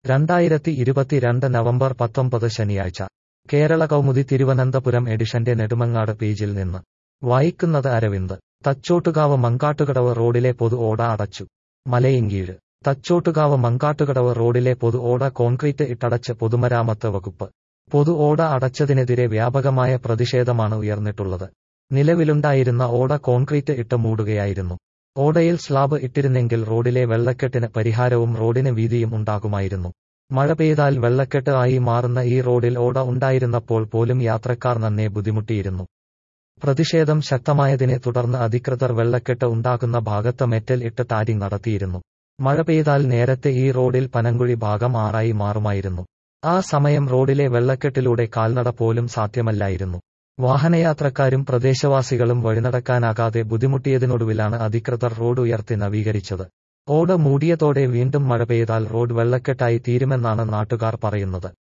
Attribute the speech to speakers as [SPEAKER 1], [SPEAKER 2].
[SPEAKER 1] രണ്ടായിരത്തി ഇരുപത്തിരണ്ട് നവംബർ പത്തൊമ്പത് ശനിയാഴ്ച കേരള കൗമുദി തിരുവനന്തപുരം എഡിഷന്റെ നെടുമങ്ങാട് പേജിൽ നിന്ന് വായിക്കുന്നത് അരവിന്ദ് തച്ചോട്ടുകാവ് മങ്കാട്ടുകടവ് റോഡിലെ പൊതു ഓട അടച്ചു മലയിൻകീഴ് തച്ചോട്ടുകാവ് മങ്കാട്ടുകടവ് റോഡിലെ പൊതു ഓട കോൺക്രീറ്റ് ഇട്ടടച്ച് പൊതുമരാമത്ത് വകുപ്പ് പൊതു ഓട അടച്ചതിനെതിരെ വ്യാപകമായ പ്രതിഷേധമാണ് ഉയർന്നിട്ടുള്ളത് നിലവിലുണ്ടായിരുന്ന ഓട കോൺക്രീറ്റ് ഇട്ട് മൂടുകയായിരുന്നു ഓടയിൽ സ്ലാബ് ഇട്ടിരുന്നെങ്കിൽ റോഡിലെ വെള്ളക്കെട്ടിന് പരിഹാരവും റോഡിന് വീതിയും ഉണ്ടാകുമായിരുന്നു മഴ പെയ്താൽ വെള്ളക്കെട്ട് ആയി മാറുന്ന ഈ റോഡിൽ ഓട ഉണ്ടായിരുന്നപ്പോൾ പോലും യാത്രക്കാർ നന്നേ ബുദ്ധിമുട്ടിയിരുന്നു പ്രതിഷേധം ശക്തമായതിനെ തുടർന്ന് അധികൃതർ വെള്ളക്കെട്ട് ഉണ്ടാകുന്ന ഭാഗത്ത് മെറ്റൽ ഇട്ട് ടാരിങ് നടത്തിയിരുന്നു മഴ പെയ്താൽ നേരത്തെ ഈ റോഡിൽ പനങ്കുഴി ഭാഗം ആറായി മാറുമായിരുന്നു ആ സമയം റോഡിലെ വെള്ളക്കെട്ടിലൂടെ കാൽനട പോലും സാധ്യമല്ലായിരുന്നു വാഹനയാത്രക്കാരും പ്രദേശവാസികളും വഴിനടക്കാനാകാതെ ബുദ്ധിമുട്ടിയതിനൊടുവിലാണ് അധികൃതർ റോഡ് ഉയർത്തി നവീകരിച്ചത് ഓട് മൂടിയതോടെ വീണ്ടും മഴ പെയ്താൽ റോഡ് വെള്ളക്കെട്ടായി തീരുമെന്നാണ് നാട്ടുകാർ പറയുന്നത്